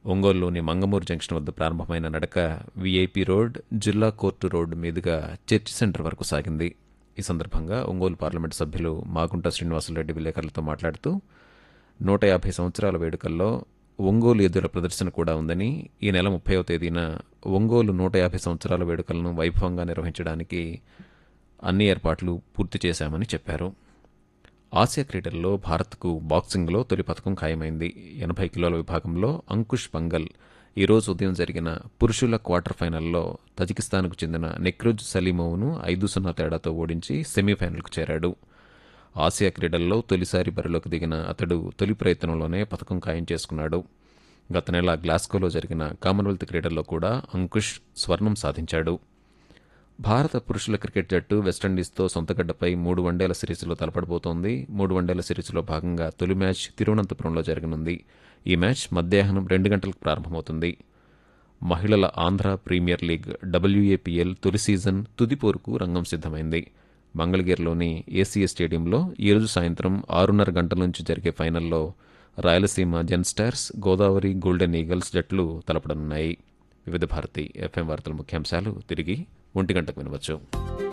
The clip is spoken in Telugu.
ఒంగోలులోని మంగమూరు జంక్షన్ వద్ద ప్రారంభమైన నడక వీఐపీ రోడ్ జిల్లా కోర్టు రోడ్డు మీదుగా చర్చి సెంటర్ వరకు సాగింది ఈ సందర్భంగా ఒంగోలు పార్లమెంటు సభ్యులు మాగుంట శ్రీనివాసులరెడ్డి విలేకరులతో మాట్లాడుతూ నూట యాభై సంవత్సరాల వేడుకల్లో ఒంగోలు ఎద్దుల ప్రదర్శన కూడా ఉందని ఈ నెల ముప్పైవ తేదీన ఒంగోలు నూట యాభై సంవత్సరాల వేడుకలను వైభవంగా నిర్వహించడానికి అన్ని ఏర్పాట్లు పూర్తి చేశామని చెప్పారు ఆసియా క్రీడల్లో భారత్కు బాక్సింగ్లో తొలి పథకం ఖాయమైంది ఎనభై కిలోల విభాగంలో అంకుష్ పంగల్ ఈరోజు ఉదయం జరిగిన పురుషుల క్వార్టర్ ఫైనల్లో తజికిస్తాన్కు చెందిన నెక్రుజ్ సలీమోవ్ను ఐదు సున్నా తేడాతో ఓడించి సెమీఫైనల్కు చేరాడు ఆసియా క్రీడల్లో తొలిసారి బరిలోకి దిగిన అతడు తొలి ప్రయత్నంలోనే పథకం ఖాయం చేసుకున్నాడు గత నెల గ్లాస్గోలో జరిగిన కామన్వెల్త్ క్రీడల్లో కూడా అంకుష్ స్వర్ణం సాధించాడు భారత పురుషుల క్రికెట్ జట్టు వెస్టిండీస్తో సొంతగడ్డపై మూడు వన్డేల సిరీస్లో తలపడబోతోంది మూడు వన్డేల సిరీస్లో భాగంగా తొలి మ్యాచ్ తిరువనంతపురంలో జరగనుంది ఈ మ్యాచ్ మధ్యాహ్నం రెండు గంటలకు ప్రారంభమవుతుంది మహిళల ఆంధ్ర ప్రీమియర్ లీగ్ డబ్ల్యూఏపీఎల్ తొలి సీజన్ తుదిపోరుకు రంగం సిద్ధమైంది మంగళగిరిలోని ఏసీఏ స్టేడియంలో ఈరోజు సాయంత్రం ఆరున్నర గంటల నుంచి జరిగే ఫైనల్లో Rayalaseema zen stars Godavari golden eagles జట్లు తలపడనున్నాయి వివిధ భారతి ఎఫ్ఎం వార్తల ముఖ్యాంశాలు తిరిగి ఒంటి గంటకు వినవచ్చు